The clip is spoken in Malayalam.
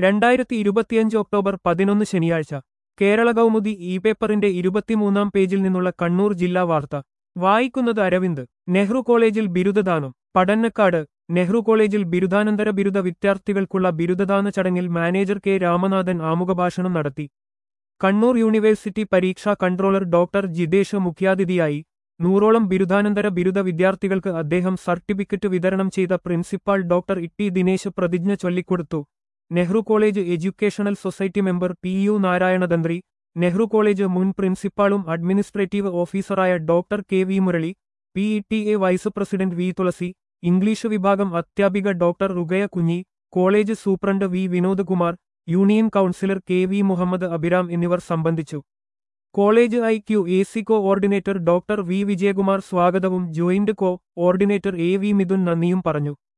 രണ്ടായിരത്തി ഇരുപത്തിയഞ്ച് ഒക്ടോബർ പതിനൊന്ന് ശനിയാഴ്ച കേരള കൗമുദി ഇ പേപ്പറിന്റെ ഇരുപത്തിമൂന്നാം പേജിൽ നിന്നുള്ള കണ്ണൂർ ജില്ലാ വാർത്ത വായിക്കുന്നത് അരവിന്ദ് നെഹ്റു കോളേജിൽ ബിരുദദാനം പടന്നക്കാട് നെഹ്റു കോളേജിൽ ബിരുദാനന്തര ബിരുദ വിദ്യാർത്ഥികൾക്കുള്ള ബിരുദദാന ചടങ്ങിൽ മാനേജർ കെ രാമനാഥൻ ആമുഖഭാഷണം നടത്തി കണ്ണൂർ യൂണിവേഴ്സിറ്റി പരീക്ഷാ കൺട്രോളർ ഡോക്ടർ ജിതേഷ് മുഖ്യാതിഥിയായി നൂറോളം ബിരുദാനന്തര ബിരുദ വിദ്യാർത്ഥികൾക്ക് അദ്ദേഹം സർട്ടിഫിക്കറ്റ് വിതരണം ചെയ്ത പ്രിൻസിപ്പാൾ ഡോക്ടർ ഇട്ടി ദിനേശ് പ്രതിജ്ഞ ചൊല്ലിക്കൊടുത്തു Nehru college educational society member P U Narayanathanthri Nehru college മുൻ പ്രിൻസിപ്പാളും അഡ്മിനിസ്ട്രേറ്റീവ് ഓഫീസറായ doctor K V Murali P E T A vice president V Thulasi English വിഭാഗം അധ്യാപിക doctor Rugaya Kunhi college superintendent V Vinodkumar union councillor K V Muhammad Abhiram എന്നിവർ സംബന്ധിച്ചു college I Q A C coordinator doctor V Vijayakumar സ്വാഗതവും joint coordinator A V Midhun നന്ദിയും പറഞ്ഞു